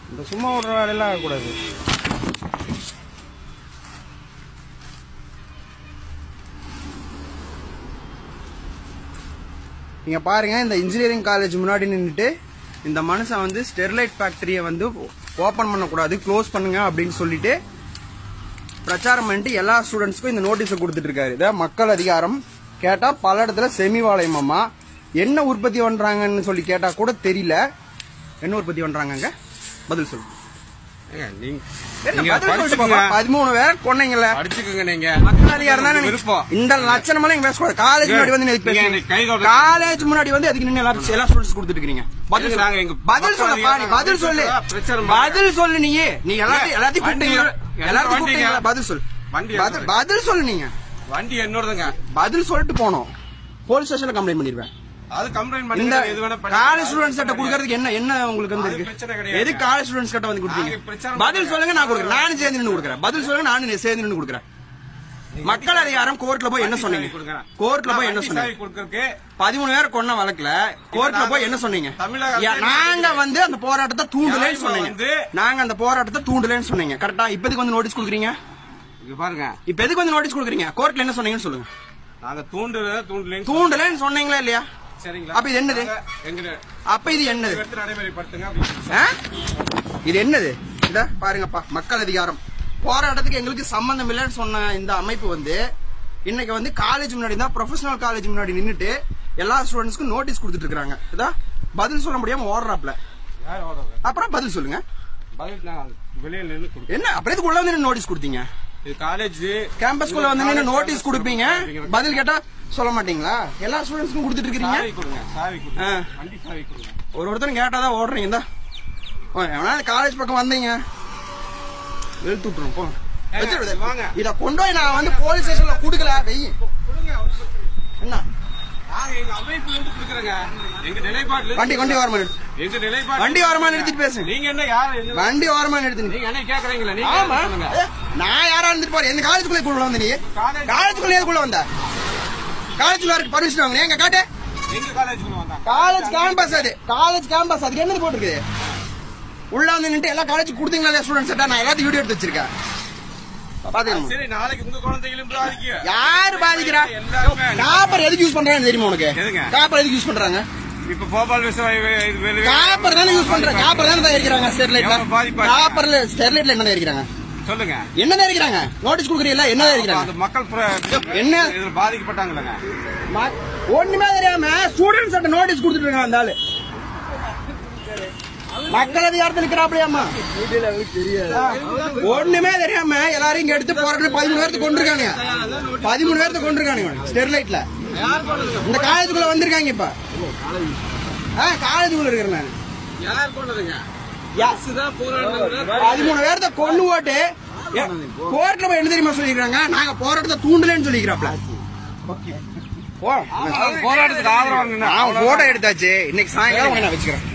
இந்த சும்மா விடுற வேலையெல்லாம் ஆகக்கூடாது நீங்க பாருங்க இந்த இன்ஜினியரிங் காலேஜ் முன்னாடி நின்றுட்டு இந்த மனுஷன் வந்து ஸ்டெர்லைட் ஃபேக்டரியை வந்து ஓபன் பண்ணக்கூடாது க்ளோஸ் பண்ணுங்க அப்படின்னு சொல்லிட்டு பிரச்சாரம் பண்ணிட்டு எல்லா ஸ்டூடெண்ட்ஸ்க்கும் இந்த நோட்டீஸை கொடுத்துட்டு இருக்காரு இதை மக்கள் அதிகாரம் கேட்டா பல இடத்துல செமிவாளையமாமா என்ன உற்பத்தி பண்றாங்கன்னு சொல்லி கேட்டா கூட தெரியல என்ன உற்பத்தி பண்றாங்கங்க பதில் சொல்லு ஏங்க, நீங்க என்ன நீங்க பதில் சொல்லிட்டு படிச்சுக்கோங்க. பாப்பா. பதிமூணு பேர் கொன்னீங்கல்ல படிச்சுக்கோங்க நீங்க மக்கள் அதிகாரம் தானே விருப்பம் இந்த லட்சணமெல்லாம் நீங்க பேசக்கூடாது காலேஜ் முன்னாடி வந்து எதுக்கு நீங்க பேசுறீங்க எனக்கு கை கால் காலேஜ் முன்னாடி வந்து எதுக்கு நின்று எல்லாரும் எல்லா ஸ்டூடெண்ட்ஸ் கொடுத்துட்டு இருக்கீங்க பதில் எதுக்கு சொல்லு. நாங்க எங்க பதில் மக்கள் சொல்லப்பா நீ அதிகாரம் பதில் சொல்லு பிரச்சாரம் பண்ணுங்க. பதில் சொல்லு நீ நீ எல்லாத்தையும் எல்லாத்தையும் வண்டி கூப்பிட்டீங்களா எல்லாம் எல்லாத்தையும் வண்டிங்க. கூப்பிட்டீங்களா பதில் சொல்லு வண்டி பதில் என்னோட. பதில் சொல்லு நீங்க வண்டி என்னோடதுங்க பதில் சொல்லிட்டு போனோம் போலீஸ் ஸ்டேஷன்ல கம்ப்ளைண்ட் பண்ணிடுவேன் அது கம்ப்ளைண்ட் இந்த பண்ணி எது வேணா காலேஜ் ஸ்டூடெண்ட்ஸ் கிட்ட கொடுக்கறதுக்கு என்ன என்ன உங்களுக்கு வந்து அது இருக்கு பிரச்சனை கிடையாது. எதுக்கு காலேஜ் ஸ்டூடெண்ட்ஸ் கிட்ட வந்து நாங்க கொடுத்தீங்க பிரச்சாரம் பதில் பண்ணுங்க. சொல்லுங்க நான் கொடுக்குறேன் நானும் சேர்ந்து நின்று கொடுக்குறேன் பதில் சொல்லுங்க நானும் சேர்ந்து நின்று கொடுக்குறேன் மக்கள் அதிகாரம் கோர்ட்ல போய் என்ன வண்டி சொன்னீங்க சாவி கொடுங்க. கோர்ட்ல போய் நான் என்ன வண்டி சொன்னீங்க சாவி கொடுக்கறதுக்கு பதிமூணு பேர் கொன்ன வழக்குல கோர்ட்ல போய் என்ன சொன்னீங்க தமிழக யா, அரசு நாங்க வந்து அந்த போராட்டத்தை தூண்டலன்னு நியாயமா சொன்னீங்க வந்து- நாங்க அந்த போராட்டத்தை தூண்டலன்னு சொன்னீங்க கரெக்டா இப்போதைக்கு வந்து நோட்டீஸ் கொடுக்குறீங்க இங்க பாருங்க இப்ப எதுக்கு வந்து நோட்டீஸ் கொடுக்குறீங்க கோர்ட்ல என்ன சொன்னீங்கன்னு சொல்லுங்க நாங்க தூண்டுல தூண்டலைன்னு தூண்டலன்னு சொன்னீங்களா இல்லையா சரிங்களா அப்ப இது என்னது? நாங்க எங்க அப்ப இது என்னது எடுத்து நடைமுறைப்படுத்துங்க அப்படின்னு ஆ? இது என்னது இத பாருங்கப்பா மக்கள் அதிகாரம் போராட்டத்துக்கு எங்களுக்கு சம்பந்தம் இல்லைன்னு சொன்ன இந்த அமைப்பு வந்து இன்னைக்கு வந்து காலேஜ் முன்னாடி தான் ப்ரொஃபஷனல் காலேஜ் முன்னாடி நின்னுட்டு எல்லா ஸ்டூடெண்ட்ஸ்க்கும் நோட்டீஸ் கொடுத்துட்டு இருக்காங்க இதா பதில் சொல்ல முடியாம ஓடுறாப்ல யார் ஓடுறது அப்புறம் பதில் சொல்லுங்க பதில் நாங்க வெளியில நின்று கொடுக்கோம் என்ன அப்புறம் இதுக்கு உள்ள வந்து நோட்டீஸ் கொடுத்தீங்க இது காலேஜ் கேம்பஸ்குள்ள வந்து நின்னு நோட்டீஸ் கொடுப்பீங்க பதில் கேட்டா சொல்ல மாட்டீங்களா எல்லா ஸ்டூடெண்ட்ஸ்க்கும் கொடுத்துட்டு இருக்கீங்க சாவி கொடுங்க சாவி கொடுங்க ஆ. வண்டி சாவி கொடுங்க ஒரு ஒருத்தரும் கேட்டாதான் ஓடுறீங்க இந்தா ஓ, எவனா காலேஜ் பக்கம் வந்தீங்க வெளுத்து விட்டுரும் போ ஏங்க, வச்சிரு இதை. வாங்க. இத கொண்டு போய் நான் வந்து போலீஸ் ஸ்டேஷன்ல குடுக்கல வெயி கொடுங்க என்ன நாங்க எங்க அமைப்புல இருந்து கொடுக்குறோங்க எங்க நிலைப்பாட்டுல வண்டி வண்டி ஓரமா நிறுத்து எங்க நிலைப்பாடு வண்டி ஓரமா நிறுத்திட்டு பேசு நீங்க என்ன யாரு என்ன- வண்டி ஓரமா நிறுத்து நீங்க என்ன கேக்குறீங்களா நீங்க ஆமா என்ன சொல்லுங்க ஏ, நான் யாரா இருந்துட்டு போறேன் எந்த காலேஜுக்குள்ள குள்ள வந்த நீ காலேஜ் காலேஜுக்குள்ள எதுக்குள்ள வந்த காலேஜ்ல இருக்கு பர்மிஷன் வாங்க எங்க காட்டு எங்க காலேஜுக்குள்ள வந்தாங்க காலேஜ் கேம்பஸ் அது காலேஜ் கேம்பஸ் அதுக்கு என்னது போட்டுருக்கு உள்ள வந்து நின்று எல்லா காலேஜ் கொடுத்தீங்களா ஸ்டூடெண்ட்ஸ் நான் எல்லாத்தையும் வீடியோ எடுத்து வச்சிருக்கேன் பாத்துக்கணும் சரி நாளைக்கு உங்க குழந்தைகளும் பாதிக்கும் யாரு பாதிக்கிறா எல்லாருமே காப்பர் எதுக்கு யூஸ் பண்றாங்க தெரியுமா உனக்கு எதுங்க? காப்பர் எதுக்கு யூஸ் பண்றாங்க இப்ப போபால் விவசாய இது வெளி- காப்பர் தானே யூஸ் பண்றாங்க காப்பர் தானே தயாரிக்கிறாங்க ஸ்டெர்லைட்ல எவ்வளவு பாதிப்பு காப்பர்ல ஸ்டெர்லைட்ல என்ன தயாரிக்கிறாங்க சொல்லுங்க என்ன தயாரிக்கிறாங்க நோட்டீஸ் கொடுக்குறீங்களா என்ன அப்ப தயாரிக்கிறாங்க அந்த மக்கள் புற- என்ன? இதுல பாதிக்கப்பட்டாங்களங்க ம- ஒண்ணுமே தெரியாம ஸ்டூடெண்ட்ஸ் கிட்ட நோட்டீஸ் கொடுத்துட்டு இருக்காங்க அந்த ஆளு மக்கள் அதிகாரத்தில் இருக்கிறாப்லையாமா ஒண்ணுமே தெரியாம எல்லாரையும் இங்க எடுத்து போராட்டம் பதிமூணு பேர்த்து கொண்டிருக்காங்க பதிமூணு பேர்த்து கொண்டிருக்கானுங்க ஸ்டெர்லைட்ல இந்த காலேஜுக்குள்ள வந்திருக்காங்க இப்ப ஆ காலேஜுக்குள்ள இருக்கிறேன் நான் யார் கொண்டதுங்க யா- தான் போராடுறாங்க பதிமூணு பேர்த்த கொண்டு போட்டு கோர்ட்ல போய் என்ன தெரியுமா சொல்லிக்கிறாங்க நாங்க போராட்டத்தை தூண்டலன்னு சொல்லிக்கிறாப்ல போ போராட்டத்துக்கு ஆதரவா நின்னு நான் போட்டோ எடுத்தாச்சு இன்னைக்கு சாயங்காலம் உன்னை நான் வச்சுக்கிறேன்